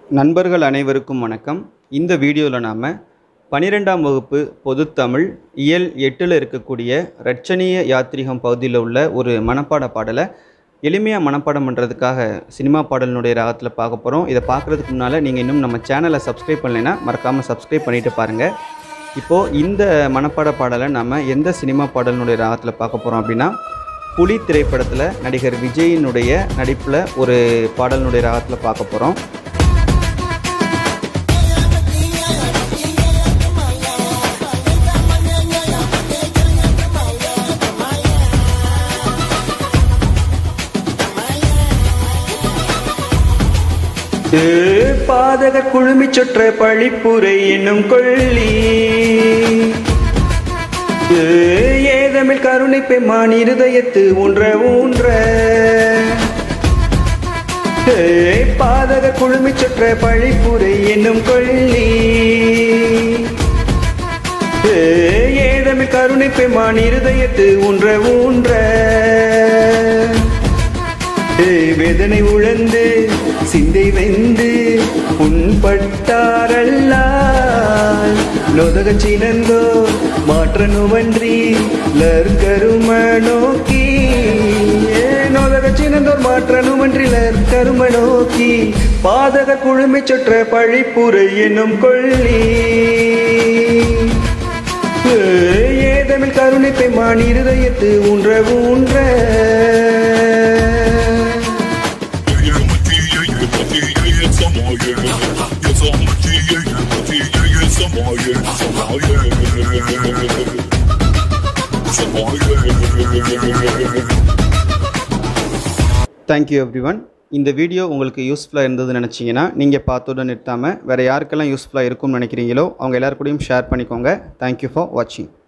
நண்பர்கள் அனைவருக்கும் வணக்கம் இந்த வீடியோவில் நாம் பன்னிரெண்டாம் வகுப்பு பொதுத்தமிழ் இயல் எட்டில் இருக்கக்கூடிய ரட்சணீய யாத்ரீகம் பகுதியில் உள்ள ஒரு மனப்பாட பாடலை எளிமையாக மனப்பாடம் பண்ணுறதுக்காக சினிமா பாடலினுடைய ராகத்தில் பார்க்க போகிறோம் இதை பார்க்குறதுக்கு முன்னால் நீங்கள் இன்னும் நம்ம சேனலை சப்ஸ்கிரைப் பண்ணலைன்னா மறக்காமல் சப்ஸ்கிரைப் பண்ணிவிட்டு பாருங்கள் இப்போது இந்த மனப்பாட பாடலை நம்ம எந்த சினிமா பாடலினுடைய ராகத்தில் பார்க்க போகிறோம் அப்படின்னா புலி திரைப்படத்தில் நடிகர் விஜயினுடைய நடிப்பில் ஒரு பாடலினுடைய ராகத்தில் பார்க்க போகிறோம் பாதக குழுமி சொற்ற பழிப்புரை என்னும் கொள்ளி ஏதமிழ் கருணை பெம்மான் இருதயத்து ஊன்ற ஊன்ற பாதக குழுமி சொற்ற பழிப்புரை என்னும் கொள்ளி ஏதமிழ் கருணை பெம்மான் இருதயத்து ஊன்ற ஊன்ற வேதனை உழந்து சிந்தை வெந்து புண்பட்டாரல்லால் நொதக சினந்தோ மாற்ற நுவன்றி லர்கரும நோக்கி நொதக சினந்தோர் மாற்ற நுவன்றி லர்கரும நோக்கி பாதக குழுமி சொற்ற பழிப்புரை என்னும் கொள்ளி ஏதமிழ் கருணை பெம்மான் இருதயத்து ஊன்ற ஊன்ற தேங்க்யூ எவ்ரி ஒன் இந்த வீடியோ உங்களுக்கு யூஸ்ஃபுல்லாக இருந்ததுன்னு நினச்சிங்கன்னா நீங்கள் பார்த்தோட நிறுத்தாமல் வேறு யாருக்கெல்லாம் யூஸ்ஃபுல்லாக இருக்கும்னு நினைக்கிறீங்களோ அவங்க எல்லாருக்கூடையும் ஷேர் பண்ணிக்கோங்க தேங்க்யூ ஃபார் வாட்சிங்